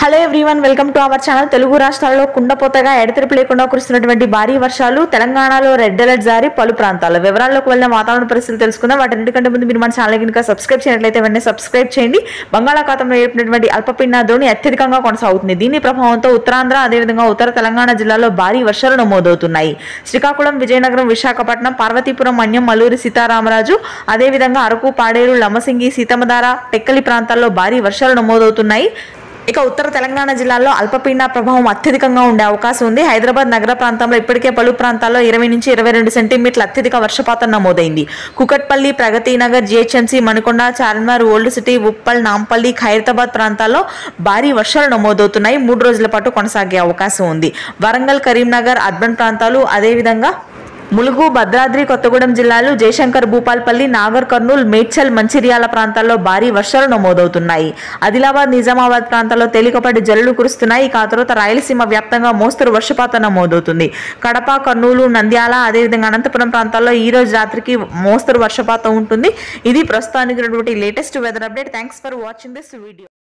hello everyone welcome to our channel Telugu రాష్ట్రాల్లో కుండపోతగా ఎడతెరిపి లేకుండా కురుస్తున్నటువంటి భారీ వర్షాలు తెలంగాణలో రెడ్ అలర్ట్ జారీ పలు ప్రాంతాల్లో వివరాల్లోకి వెళ్ళిన వాతావరణ పరిస్థితులు తెలుసుకుందాం వాటన్నిటికంటే ముందు మీరు మన ఛానల్ కనుక సబ్స్క్రైబ్ చేయనట్లయితే వెంటనే సబ్స్క్రైబ్ చేయండి బంగాళాఖాతంలో ఏర్పడినటువంటి అల్పపీడన ద్రోణి అత్యధికంగా కొనసాగుతుంది దీని ప్రభావంతో ఉత్తరాంధ్ర అదేవిధంగా ఉత్తర తెలంగాణ జిల్లాలో భారీ వర్షాలు నమోదవుతున్నాయి శ్రీకాకుళం విజయనగరం విశాఖపట్నం పార్వతీపురం మన్యం మల్లూరి సీతారామరాజు అదేవిధంగా అరకు పాడేరు లమ్మసింగి సీతమధార టెక్కలి ప్రాంతాల్లో భారీ వర్షాలు నమోదవుతున్నాయి ఇక ఉత్తర తెలంగాణ జిల్లాలో అల్పపీడన ప్రభావం అత్యధికంగా ఉండే అవకాశం ఉంది హైదరాబాద్ నగర ప్రాంతంలో ఇప్పటికే పలు ప్రాంతాల్లో ఇరవై నుంచి ఇరవై రెండు సెంటీమీటర్ల అత్యధిక వర్షపాతం నమోదైంది Kukatpally Pragathi Nagar GHMC Manikonda Charminar old city Uppal Nampally Khairatabad ప్రాంతాల్లో భారీ వర్షాలు నమోదవుతున్నాయి మూడు రోజుల పాటు కొనసాగే అవకాశం ఉంది వరంగల్ కరీంనగర్ అర్బన్ ప్రాంతాలు అదేవిధంగా ములుగు భద్రాద్రి కొత్తగూడెం జిల్లాలు జయశంకర్ భూపాల్పల్లి నాగర్ కర్నూల్ మేడ్చల్ మంచిర్యాల ప్రాంతాల్లో భారీ వర్షాలు నమోదవుతున్నాయి ఆదిలాబాద్ నిజామాబాద్ ప్రాంతాల్లో తేలికపాటి జల్లులు కురుస్తున్నాయి ఇక ఆ తర్వాత రాయలసీమ వ్యాప్తంగా మోస్తరు వర్షపాతం నమోదవుతుంది కడప కర్నూలు నంద్యాల అదేవిధంగా అనంతపురం ప్రాంతాల్లో ఈ రోజు రాత్రికి మోస్తరు వర్షపాతం ఉంటుంది ఇది ప్రస్తుతానికి ఉన్నటువంటి latest weather update thanks for watching this video